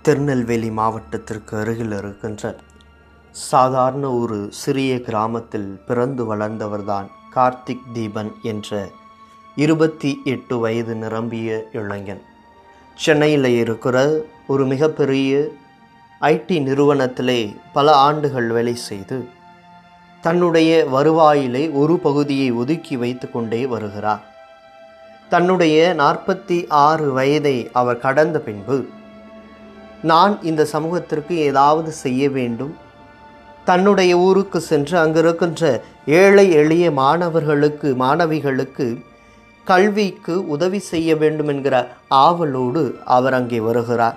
திருநெல்வேலி மாவட்டத்திற்கு அருகில் இருக்கின்ற சாதாரண ஒரு சிறிய கிராமத்தில் பிறந்து வளர்ந்தவர்தான் கார்த்திக் தீபன் என்ற இருபத்தி எட்டு வயது நிரம்பிய இளைஞன் சென்னையில் இருக்கிற ஒரு மிகப்பெரிய ஐடி நிறுவனத்திலே பல ஆண்டுகள் வேலை செய்து தன்னுடைய வருவாயிலே ஒரு பகுதியை ஒதுக்கி வைத்து கொண்டே வருகிறார் தன்னுடைய நாற்பத்தி ஆறு வயதை அவர் கடந்த பின்பு நான் இந்த சமூகத்திற்கு ஏதாவது செய்ய வேண்டும் தன்னுடைய ஊருக்கு சென்று அங்கு இருக்கின்ற ஏழை எளிய மாணவர்களுக்கு மாணவிகளுக்கு கல்விக்கு உதவி செய்ய வேண்டும் என்கிற ஆவலோடு அவர் அங்கே வருகிறார்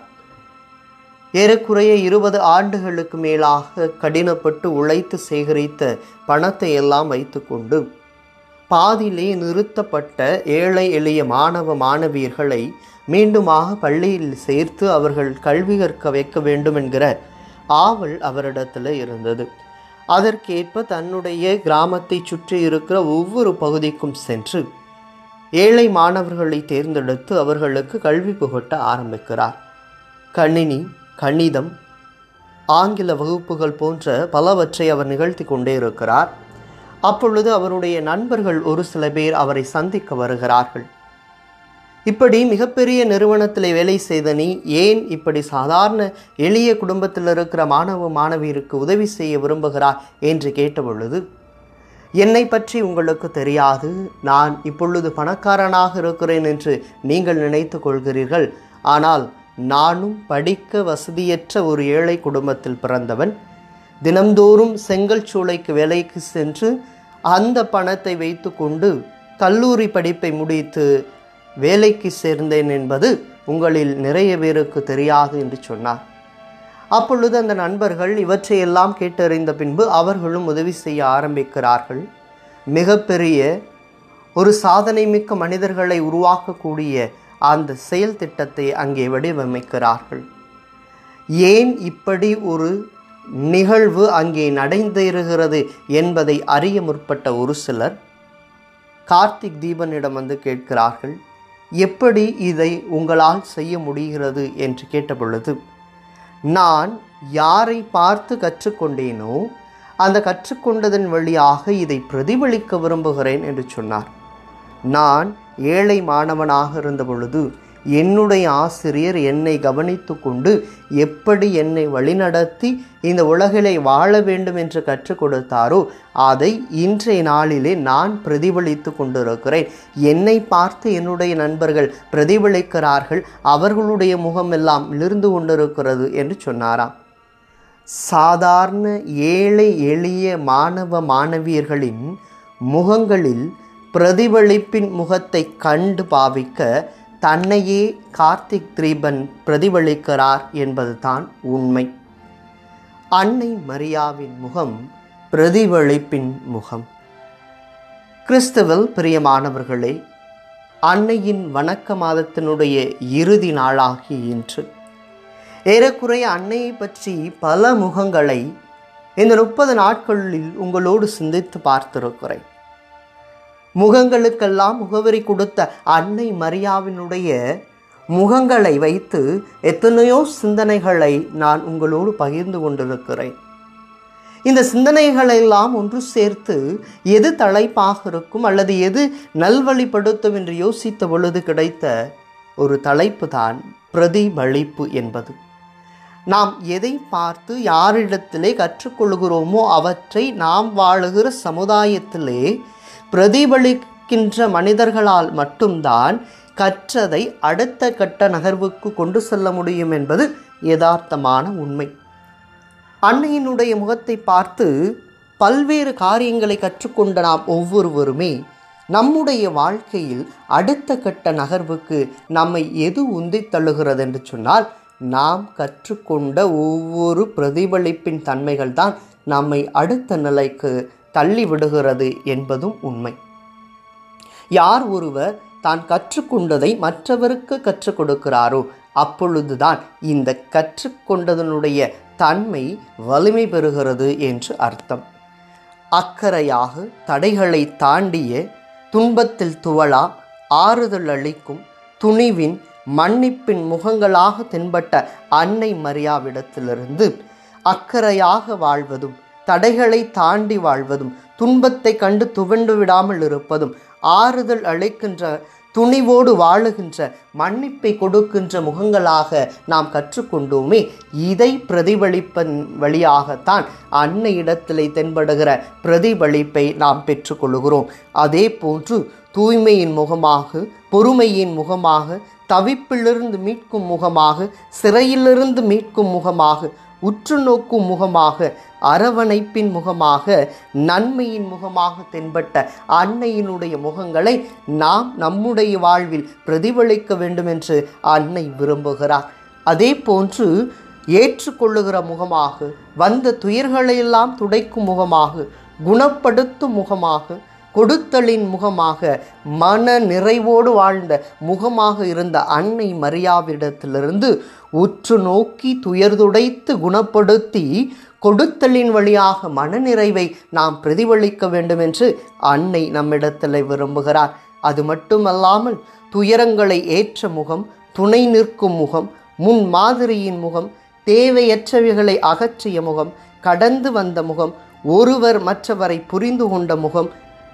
ஏறக்குறைய இருபது ஆண்டுகளுக்கு மேலாக கடினப்பட்டு உழைத்து சேகரித்த பணத்தை எல்லாம் வைத்துக்கொண்டு பாதியிலே நிறுத்தப்பட்ட ஏழை எளிய மாணவ மாணவியர்களை மீண்டுமாக பள்ளியில் சேர்த்து அவர்கள் கல்வி கற்க வைக்க வேண்டும் என்கிற ஆவல் அவரிடத்தில் இருந்தது அதற்கேற்ப தன்னுடைய கிராமத்தை சுற்றி இருக்கிற ஒவ்வொரு பகுதிக்கும் சென்று ஏழை மாணவர்களை தேர்ந்தெடுத்து அவர்களுக்கு கல்வி புகட்ட ஆரம்பிக்கிறார் கணினி கணிதம் ஆங்கில வகுப்புகள் போன்ற பலவற்றை அவர் நிகழ்த்தி கொண்டே இருக்கிறார் அப்பொழுது அவருடைய நண்பர்கள் ஒரு சில பேர் அவரை சந்திக்க வருகிறார்கள் இப்படி மிகப்பெரிய நிறுவனத்தில் வேலை செய்த நீ ஏன் இப்படி சாதாரண எளிய குடும்பத்தில் இருக்கிற மாணவ மாணவியருக்கு உதவி செய்ய விரும்புகிறார் என்று கேட்டபொழுது என்னை பற்றி உங்களுக்கு தெரியாது நான் இப்பொழுது பணக்காரனாக இருக்கிறேன் என்று நீங்கள் நினைத்து கொள்கிறீர்கள் ஆனால் நானும் படிக்க வசதியற்ற ஒரு ஏழை குடும்பத்தில் பிறந்தவன் தினம்தோறும் செங்கல் சூளைக்கு வேலைக்கு சென்று அந்த பணத்தை வைத்துக்கொண்டு கல்லூரி படிப்பை முடித்து வேலைக்கு சேர்ந்தேன் என்பது உங்களில் நிறைய பேருக்கு தெரியாது என்று சொன்னார் அப்பொழுது அந்த நண்பர்கள் இவற்றையெல்லாம் கேட்டறிந்த பின்பு அவர்களும் உதவி செய்ய ஆரம்பிக்கிறார்கள் மிகப்பெரிய ஒரு சாதனை மிக்க மனிதர்களை உருவாக்கக்கூடிய அந்த செயல் திட்டத்தை அங்கே வடிவமைக்கிறார்கள் ஏன் இப்படி ஒரு நிகழ்வு அங்கே நடந்திருக்கிறது என்பதை அறிய முற்பட்ட ஒரு சிலர் கார்த்திக் தீபனிடம் வந்து கேட்கிறார்கள் எப்படி இதை உங்களால் செய்ய முடிகிறது என்று கேட்டபொழுது நான் யாரை பார்த்து கற்றுக்கொண்டேனோ அந்த கற்றுக்கொண்டதன் வழியாக இதை பிரதிபலிக்க விரும்புகிறேன் என்று சொன்னார் நான் ஏழை மாணவனாக இருந்த பொழுது என்னுடைய ஆசிரியர் என்னை கவனித்து கொண்டு எப்படி என்னை வழிநடத்தி இந்த உலகிலே வாழ வேண்டும் என்று கற்றுக் கொடுத்தாரோ அதை இன்றைய நாளிலே நான் பிரதிபலித்து கொண்டிருக்கிறேன் என்னை பார்த்து என்னுடைய நண்பர்கள் பிரதிபலிக்கிறார்கள் அவர்களுடைய முகம் எல்லாம் இருந்து கொண்டிருக்கிறது என்று சொன்னாராம் சாதாரண ஏழை எளிய மாணவ மாணவியர்களின் முகங்களில் பிரதிபலிப்பின் முகத்தை கண்டு பாவிக்க தன்னையே கார்த்திக் தீபன் பிரதிபலிக்கிறார் என்பதுதான் உண்மை அன்னை மரியாவின் முகம் பிரதிபலிப்பின் முகம் கிறிஸ்துவில் பிரியமானவர்களே அன்னையின் வணக்க மாதத்தினுடைய இறுதி நாளாகி இன்று ஏறக்குறைய அன்னையை பற்றி பல முகங்களை இந்த முப்பது நாட்களில் உங்களோடு சிந்தித்து பார்த்திருக்கிறேன் முகங்களுக்கெல்லாம் முகவரி கொடுத்த அன்னை மரியாவினுடைய முகங்களை வைத்து எத்தனையோ சிந்தனைகளை நான் உங்களோடு பகிர்ந்து கொண்டிருக்கிறேன் இந்த சிந்தனைகளெல்லாம் ஒன்று சேர்த்து எது தலைப்பாக இருக்கும் அல்லது எது நல்வழிப்படுத்தும் என்று யோசித்த பொழுது கிடைத்த ஒரு தலைப்பு தான் பிரதிபலிப்பு என்பது நாம் எதை பார்த்து யாரிடத்திலே கற்றுக்கொள்கிறோமோ அவற்றை நாம் வாழுகிற சமுதாயத்திலே பிரதிபலிக்கின்ற மனிதர்களால் மட்டும்தான் கற்றதை அடுத்த கட்ட நகர்வுக்கு கொண்டு செல்ல முடியும் என்பது யதார்த்தமான உண்மை அன்னையினுடைய முகத்தை பார்த்து பல்வேறு காரியங்களை கற்றுக்கொண்ட நாம் ஒவ்வொருவருமே நம்முடைய வாழ்க்கையில் அடுத்த கட்ட நகர்வுக்கு நம்மை எது உந்தி தள்ளுகிறது என்று சொன்னால் நாம் கற்றுக்கொண்ட ஒவ்வொரு பிரதிபலிப்பின் தன்மைகள் தான் நம்மை அடுத்த நிலைக்கு தள்ளி விடுகிறது என்பதும் உண்மை யார் ஒருவர் தான் கற்றுக்கொண்டதை மற்றவருக்கு கற்றுக் கொடுக்கிறாரோ அப்பொழுதுதான் இந்த கற்றுக்கொண்டதனுடைய தன்மை வலிமை பெறுகிறது என்று அர்த்தம் அக்கறையாக தடைகளை தாண்டிய துன்பத்தில் துவளா ஆறுதல் அளிக்கும் துணிவின் மன்னிப்பின் முகங்களாக தென்பட்ட அன்னை மரியாவிடத்திலிருந்து அக்கறையாக வாழ்வதும் தடைகளை தாண்டி வாழ்வதும் துன்பத்தை கண்டு துவண்டு விடாமல் இருப்பதும் ஆறுதல் அளிக்கின்ற துணிவோடு வாழுகின்ற மன்னிப்பை கொடுக்கின்ற முகங்களாக நாம் கற்றுக்கொண்டோமே இதை பிரதிபலிப்பன் வழியாகத்தான் அன்னையிடத்திலே தென்படுகிற பிரதிபலிப்பை நாம் பெற்றுக்கொள்கிறோம் அதே போன்று தூய்மையின் முகமாக பொறுமையின் முகமாக தவிப்பிலிருந்து மீட்கும் முகமாக சிறையிலிருந்து மீட்கும் முகமாக உற்று நோக்கும் முகமாக அரவணைப்பின் முகமாக நன்மையின் முகமாக தென்பட்ட அன்னையினுடைய முகங்களை நாம் நம்முடைய வாழ்வில் பிரதிபலிக்க வேண்டும் என்று அன்னை விரும்புகிறார் அதே போன்று ஏற்றுக்கொள்ளுகிற முகமாக வந்த துயர்களையெல்லாம் துடைக்கும் முகமாக குணப்படுத்தும் முகமாக கொடுத்தலின் முகமாக மன நிறைவோடு வாழ்ந்த முகமாக இருந்த அன்னை மரியாவிடத்திலிருந்து உற்று நோக்கி துயர்துடைத்து குணப்படுத்தி கொடுத்தலின் வழியாக மனநிறைவை நாம் பிரதிபலிக்க வேண்டும் என்று அன்னை நம்மிடத்தில் விரும்புகிறார் அது மட்டுமல்லாமல் துயரங்களை ஏற்ற முகம் துணை நிற்கும் முகம் முன் மாதிரியின் முகம் தேவையற்றவைகளை அகற்றிய முகம் கடந்து வந்த முகம் ஒருவர் மற்றவரை புரிந்து கொண்ட முகம்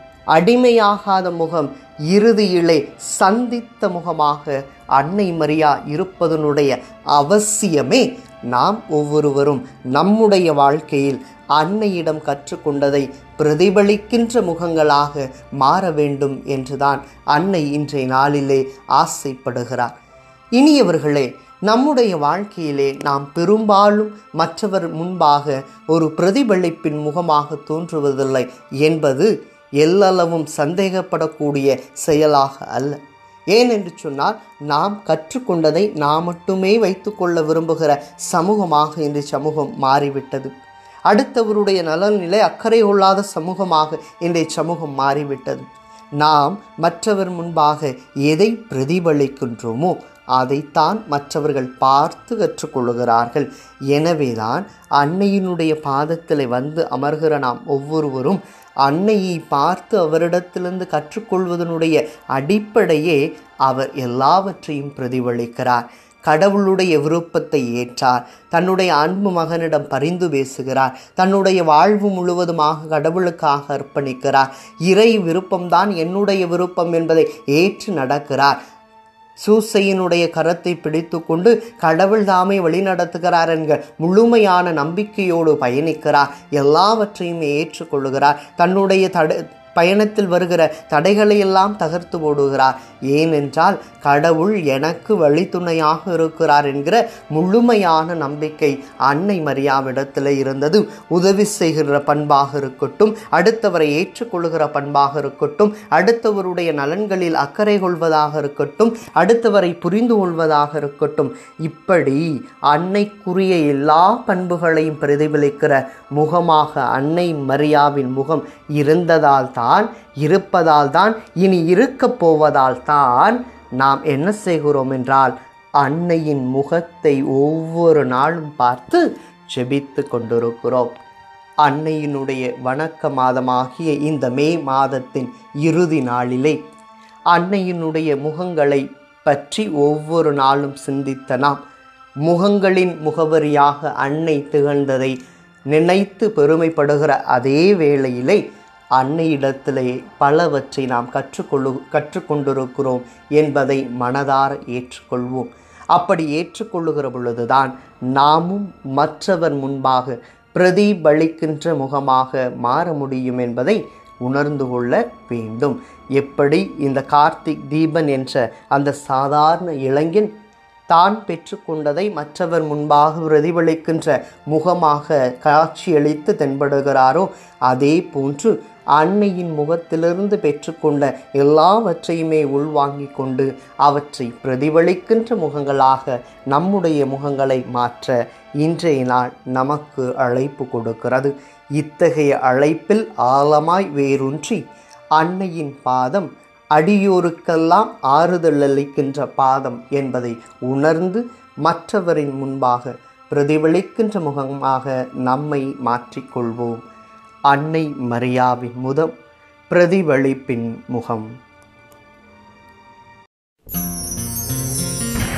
அடிமையாகாத முகம் இறுதியிலே சந்தித்த முகமாக அன்னை மரியா இருப்பதனுடைய அவசியமே நாம் ஒவ்வொருவரும் நம்முடைய வாழ்க்கையில் அன்னையிடம் கற்றுக்கொண்டதை பிரதிபலிக்கின்ற முகங்களாக மாற வேண்டும் என்றுதான் அன்னை இன்றைய நாளிலே ஆசைப்படுகிறார் இனியவர்களே நம்முடைய வாழ்க்கையிலே நாம் பெரும்பாலும் மற்றவர் முன்பாக ஒரு பிரதிபலிப்பின் முகமாக தோன்றுவதில்லை என்பது எல்லளவும் சந்தேகப்படக்கூடிய செயலாக அல்ல ஏன் என்று சொன்னால் நாம் கற்றுக்கொண்டதை நாம் மட்டுமே வைத்துக்கொள்ள விரும்புகிற சமூகமாக இந்த சமூகம் மாறிவிட்டது அடுத்தவருடைய நலனிலே அக்கறை கொள்ளாத சமூகமாக இன்றைய சமூகம் மாறிவிட்டது நாம் மற்றவர் முன்பாக எதை பிரதிபலிக்கின்றோமோ அதைத்தான் மற்றவர்கள் பார்த்து கற்றுக்கொள்கிறார்கள் எனவேதான் அன்னையினுடைய பாதத்தில் வந்து அமர்கிற நாம் ஒவ்வொருவரும் அன்னையை பார்த்து அவரிடத்திலிருந்து கற்றுக்கொள்வதனுடைய அடிப்படையே அவர் எல்லாவற்றையும் பிரதிபலிக்கிறார் கடவுளுடைய விருப்பத்தை ஏற்றார் தன்னுடைய அன்பு மகனிடம் பரிந்து பேசுகிறார் தன்னுடைய வாழ்வு முழுவதுமாக கடவுளுக்காக அர்ப்பணிக்கிறார் இறை விருப்பம்தான் என்னுடைய விருப்பம் என்பதை ஏற்று நடக்கிறார் சூசையினுடைய கரத்தை பிடித்து கொண்டு கடவுள் தாமே வழிநடத்துகிறார் என்கிற முழுமையான நம்பிக்கையோடு பயணிக்கிறார் எல்லாவற்றையும் ஏற்றுக்கொள்ளுகிறார் தன்னுடைய தட பயணத்தில் வருகிற தடைகளை எல்லாம் தகர்த்து போடுகிறார் ஏனென்றால் கடவுள் எனக்கு வழித்துணையாக இருக்கிறார் என்கிற முழுமையான நம்பிக்கை அன்னை மரியாவிடத்தில் இருந்தது உதவி செய்கிற பண்பாக இருக்கட்டும் அடுத்தவரை ஏற்றுக்கொள்கிற பண்பாக இருக்கட்டும் அடுத்தவருடைய நலன்களில் அக்கறை கொள்வதாக இருக்கட்டும் அடுத்தவரை புரிந்து கொள்வதாக இருக்கட்டும் இப்படி அன்னைக்குரிய எல்லா பண்புகளையும் பிரதிபலிக்கிற முகமாக அன்னை மரியாவின் முகம் இருந்ததால் தான் இருப்பதால் தான் இனி இருக்கப் போவதால் தான் நாம் என்ன செய்கிறோம் என்றால் அன்னையின் முகத்தை ஒவ்வொரு நாளும் பார்த்து ஜெபித்து கொண்டிருக்கிறோம் அன்னையினுடைய வணக்க மாதமாகிய இந்த மே மாதத்தின் இறுதி நாளிலே அன்னையினுடைய முகங்களை பற்றி ஒவ்வொரு நாளும் சிந்தித்த நாம் முகங்களின் முகவரியாக அன்னை திகழ்ந்ததை நினைத்து பெருமைப்படுகிற அதே வேளையிலே அன்னையிடத்திலே பலவற்றை நாம் கற்றுக்கொள்ளு கற்றுக்கொண்டிருக்கிறோம் என்பதை மனதார ஏற்றுக்கொள்வோம் அப்படி ஏற்றுக்கொள்ளுகிற பொழுதுதான் நாமும் மற்றவர் முன்பாக பிரதிபலிக்கின்ற முகமாக மாற முடியும் என்பதை உணர்ந்து கொள்ள வேண்டும் எப்படி இந்த கார்த்திக் தீபன் என்ற அந்த சாதாரண இளைஞன் தான் பெற்றுக்கொண்டதை மற்றவர் முன்பாக பிரதிபலிக்கின்ற முகமாக காட்சியளித்து தென்படுகிறாரோ அதே போன்று அன்னையின் முகத்திலிருந்து பெற்றுக்கொண்ட எல்லாவற்றையுமே உள்வாங்கிக் கொண்டு அவற்றை பிரதிபலிக்கின்ற முகங்களாக நம்முடைய முகங்களை மாற்ற இன்றைய நாள் நமக்கு அழைப்பு கொடுக்கிறது இத்தகைய அழைப்பில் ஆழமாய் வேரூன்றி அன்னையின் பாதம் அடியோருக்கெல்லாம் ஆறுதல் அளிக்கின்ற பாதம் என்பதை உணர்ந்து மற்றவரின் முன்பாக பிரதிபலிக்கின்ற முகமாக நம்மை மாற்றிக்கொள்வோம் அன்னை மரியாவின் முதம் பிரதிபலிப்பின் முகம்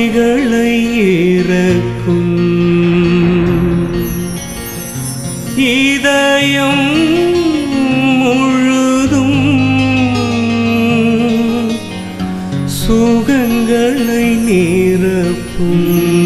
சுமைகளை இறக்கும் இதயம் முழுதும் சுகங்களை நிரப்பும்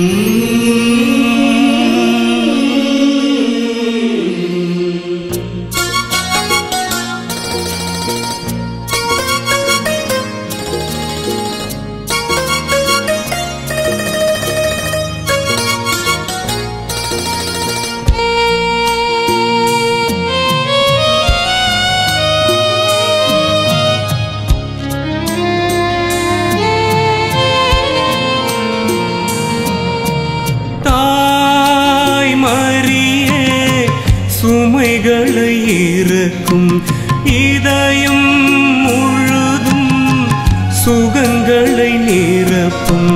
தாய் மரியே சுமைகளை இறக்கும் இதயம் முழுதும் சுகங்களை நிரப்பும்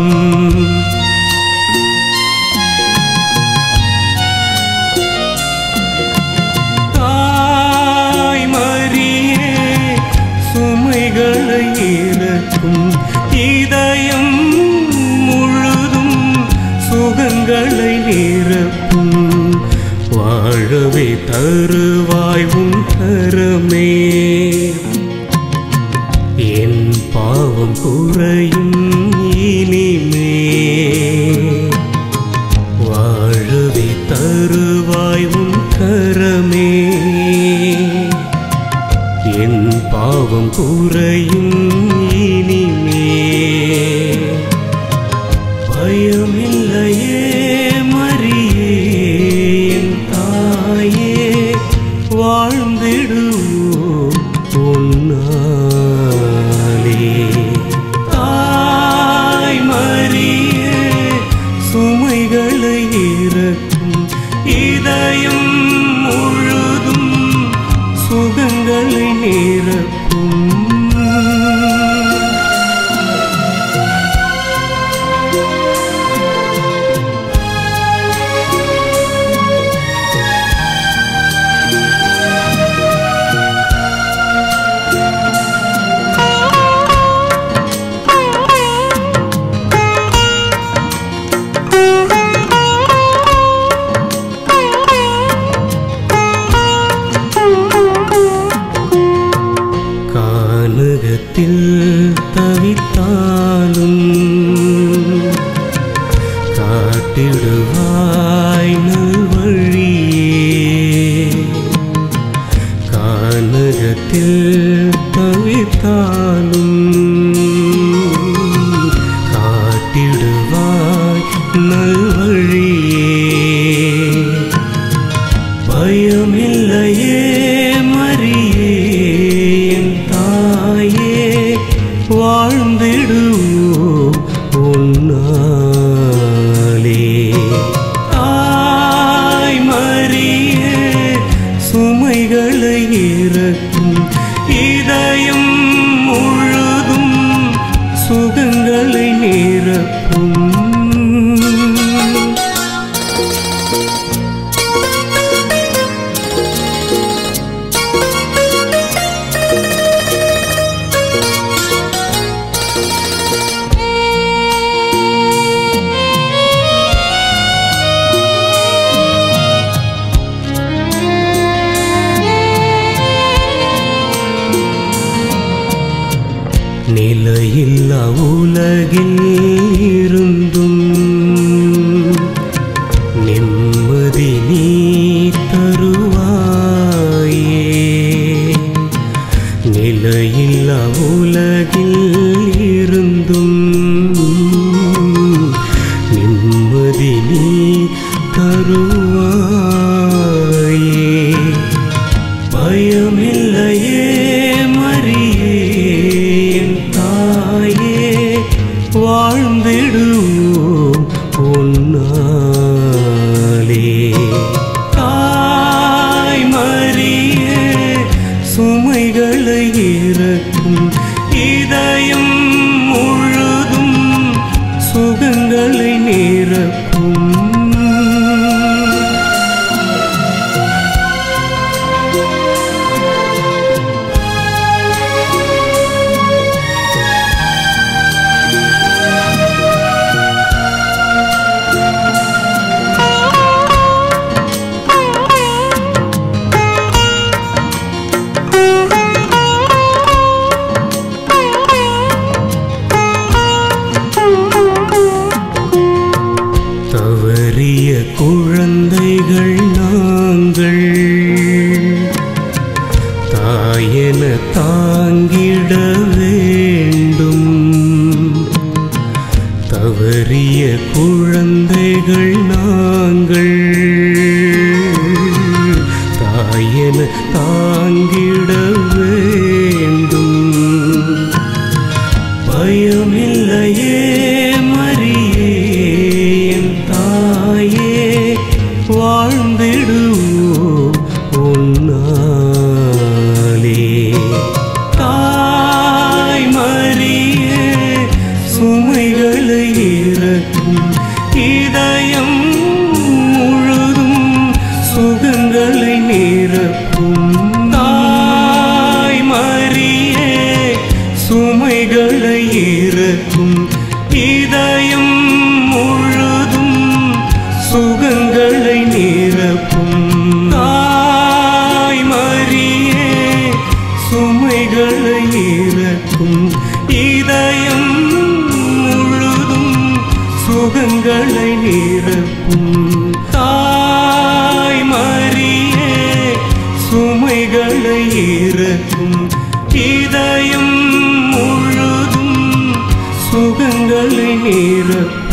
தாய் மரியே சுமைகளை இறக்கும் இதயம் முழுதும் சுகங்களை நிரப்பும் வாழவே தருவாய் உன் கரமே என் பாவம் குறையும் இனிமே வாழவே தருவாய் உன் கரமே என் பாவம் குறையும் இனிமே பயமில்லையே மரியே என் தாயே வாழ்ந்திடுவோம் உன்னாலே தாய் மரியே சுமைகளை இறக்கும் இதயம் முழுதும் சுகங்களை நிரப்பும் கானகத்தில் தவித்தாலும் காட்டிடுவாய் நல்வழியே கானகத்தில் தவித்தாலும் காட்டிடுவாய் நல்வழியே பயமில்லையே மரியே என் தாயே வாழ்ந்திடுவோம் உன்னாலே தாய் மரியே சுமைகளை இறக்கும் இதயம் முழுதும் சுகங்களை நிரப்பும் நிலையில்லா உலகில் இருந்தும் நிம்மதி நீ தருவாயே நிலையில்லா உலகில் இருந்தும் நிம்மதி நீ தருவாயே பயமில்லையே மரியே என் தாயே வாழ்ந்திடுவோம் உன்னாலே தாய் மரியே சுமைகளை இறக்கும் இதயம் முழுதும் சுகங்களை நிரப்பும் தாங்கிட வேண்டும் தவறிய குழந்தைகள் நாங்கள் தாயென தாங்கிட வேண்டும் பயமில்லையே மரியே என் தாயே வாழ்ந்திடுவோம் உன்னாலே தாய் மரியே சுமைகளை இறக்கும் இதயம் முழுதும் சுகங்களை நிரப்பும் தாய் மரியே சுமைகளை இறக்கும் இதயம் முழுதும் சுகங்களை நிரப்பும் தாய் மரியே சுமைகளை இறக்கும் இதயம் முழுதும் சுகங்களை நிரப்பும் தாய் மரியே சுமைகளை இறக்கும் இதயம் முழுதும் சுகங்களை நிரப்பும்